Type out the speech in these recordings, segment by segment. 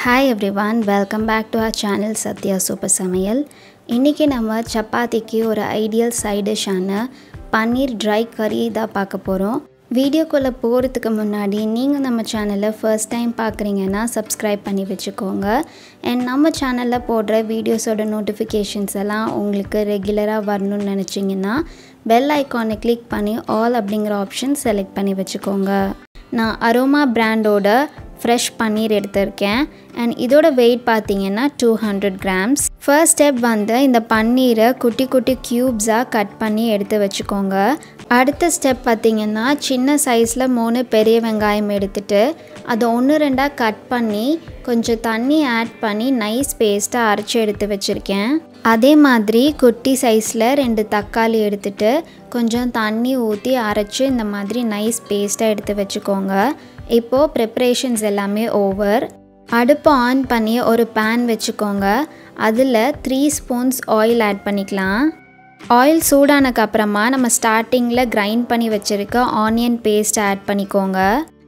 hi everyone welcome back to our channel Sathya super சமையல் இன்றைக்கி நம்ம சப்பாத்திக்கு ஒரு ஐடியல் சைட் டிஷ்ஷான பன்னீர் ட்ரை கறி தான் பார்க்க போகிறோம் வீடியோக்குள்ளே போகிறதுக்கு முன்னாடி நீங்கள் நம்ம சேனலை ஃபர்ஸ்ட் டைம் பார்க்குறீங்கன்னா சப்ஸ்கிரைப் பண்ணி வச்சுக்கோங்க அண்ட் நம்ம சேனலில் போடுற வீடியோஸோட நோட்டிஃபிகேஷன்ஸ் எல்லாம் உங்களுக்கு ரெகுலராக வரணும்னு நினச்சிங்கன்னா பெல் ஐக்கானை கிளிக் பண்ணி ஆல் அப்படிங்கிற ஆப்ஷன் செலக்ட் பண்ணி வச்சுக்கோங்க நான் அரோமா பிராண்டோட ஃப்ரெஷ் பன்னீர் எடுத்திருக்கேன் அண்ட் இதோட வெயிட் பார்த்தீங்கன்னா two hundred grams first step வந்து இந்த பன்னீரை குட்டி குட்டி க்யூப்ஸாக கட் பண்ணி எடுத்து வச்சுக்கோங்க அடுத்த ஸ்டெப் பார்த்தீங்கன்னா சின்ன சைஸில் மூணு பெரிய வெங்காயம் எடுத்துட்டு அதை ஒன்று ரெண்டாக கட் பண்ணி கொஞ்சம் தண்ணி ஆட் பண்ணி நைஸ் பேஸ்ட்டாக அரைச்சி எடுத்து வச்சுருக்கேன் அதே மாதிரி குட்டி சைஸில் ரெண்டு தக்காளி எடுத்துட்டு கொஞ்சம் தண்ணி ஊற்றி அரைச்சி இந்த மாதிரி நைஸ் பேஸ்ட்டாக எடுத்து வச்சுக்கோங்க இப்போது ப்ரிப்ரேஷன்ஸ் எல்லாமே ஓவர் அடுப்பு ஆன் பண்ணி ஒரு பேன் வச்சுக்கோங்க அதில் த்ரீ ஸ்பூன்ஸ் ஆயில் ஆட் பண்ணிக்கலாம் ஆயில் சூடானக்கு அப்புறமா நம்ம ஸ்டார்டிங்கில் கிரைண்ட் பண்ணி வச்சுருக்க ஆனியன் பேஸ்ட் ஆட் பண்ணிக்கோங்க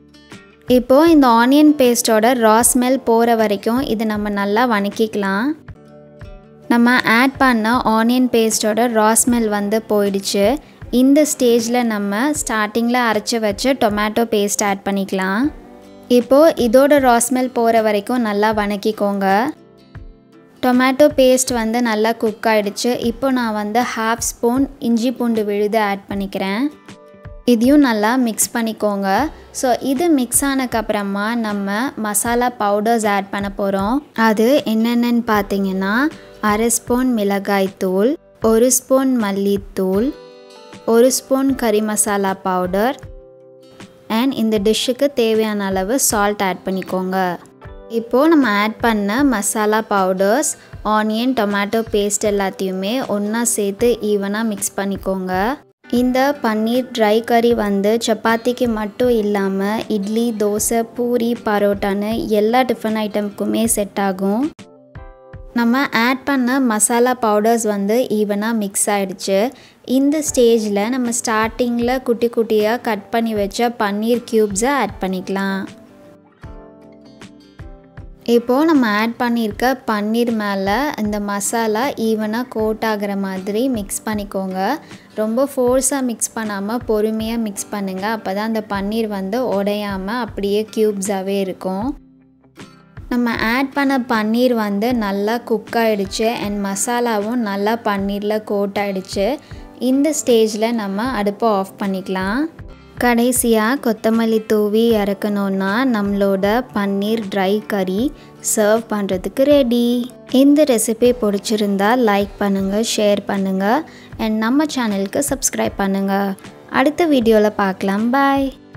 இப்போது இந்த ஆனியன் பேஸ்ட்டோட ரா ஸ்மெல் போகிற வரைக்கும் இது நம்ம நல்லா வணக்கிக்கலாம் நம்ம ஆட் பண்ண ஆனியன் பேஸ்ட்டோட ரா ஸ்மெல் வந்து போயிடுச்சு இந்த ஸ்டேஜில் நம்ம ஸ்டார்டிங்கில் அரைச்சி வச்ச டொமேட்டோ பேஸ்ட் ஆட் பண்ணிக்கலாம் இப்போது இதோட ரா ஸ்மெல் போகிற வரைக்கும் நல்லா வணக்கிக்கோங்க டொமேட்டோ பேஸ்ட் வந்து நல்லா குக் ஆகிடுச்சு இப்போ நான் வந்து ஹாஃப் ஸ்பூன் இஞ்சி பூண்டு விழுது ஆட் பண்ணிக்கிறேன் இதையும் நல்லா மிக்ஸ் பண்ணிக்கோங்க ஸோ இது மிக்ஸ் ஆனதுக்கப்புறமா நம்ம மசாலா பவுடர்ஸ் ஆட் பண்ண போகிறோம் அது என்னென்னு பார்த்தீங்கன்னா அரை ஸ்பூன் மிளகாய் தூள் ஒரு ஸ்பூன் மல்லித்தூள் ஒரு ஸ்பூன் கறி மசாலா பவுடர் அண்ட் இந்த டிஷ்ஷுக்கு தேவையான அளவு சால்ட் ஆட் பண்ணிக்கோங்க இப்போது நம்ம ஆட் பண்ண masala powders onion tomato paste எல்லாத்தையுமே ஒன்றா சேர்த்து ஈவனாக மிக்ஸ் பண்ணிக்கோங்க இந்த பன்னீர் ட்ரை கறி வந்து சப்பாத்திக்கு மட்டும் இல்லாமல் இட்லி தோசை பூரி பரோட்டான்னு எல்லா டிஃபன் ஐட்டமுக்குமே செட் ஆகும் நம்ம ஆட் பண்ண மசாலா பவுடர்ஸ் வந்து ஈவனாக மிக்ஸ் ஆகிடுச்சு இந்த ஸ்டேஜில் நம்ம ஸ்டார்டிங்கில் குட்டி குட்டியாக கட் பண்ணி வச்ச பன்னீர் க்யூப்ஸை ஆட் பண்ணிக்கலாம் இப்போது நம்ம ஆட் பண்ணியிருக்க பன்னீர் மேலே இந்த மசாலா ஈவனாக கோட் ஆகிற மாதிரி மிக்ஸ் பண்ணிக்கோங்க ரொம்ப ஃபோர்ஸாக மிக்ஸ் பண்ணாமல் பொறுமையாக மிக்ஸ் பண்ணுங்கள் அப்போ தான் அந்த பன்னீர் வந்து உடையாமல் அப்படியே க்யூப்ஸாகவே இருக்கும் நம்ம ஆட் பண்ண பன்னீர் வந்து நல்லா குக் ஆகிடுச்சு அண்ட் மசாலாவும் நல்லா பன்னீரில் கோட் ஆகிடுச்சு இந்த ஸ்டேஜில் நம்ம அடுப்பை ஆஃப் பண்ணிக்கலாம் கடைசியாக கொத்தமல்லி தூவி இறக்கணுன்னா நம்மளோட பன்னீர் ட்ரை கறி சர்வ் பண்ணுறதுக்கு ரெடி இந்த ரெசிபி பிடிச்சிருந்தா லைக் பண்ணுங்கள் ஷேர் பண்ணுங்கள் அண்ட் நம்ம சேனலுக்கு சப்ஸ்கிரைப் பண்ணுங்கள் அடுத்த வீடியோவில் பார்க்கலாம் பாய்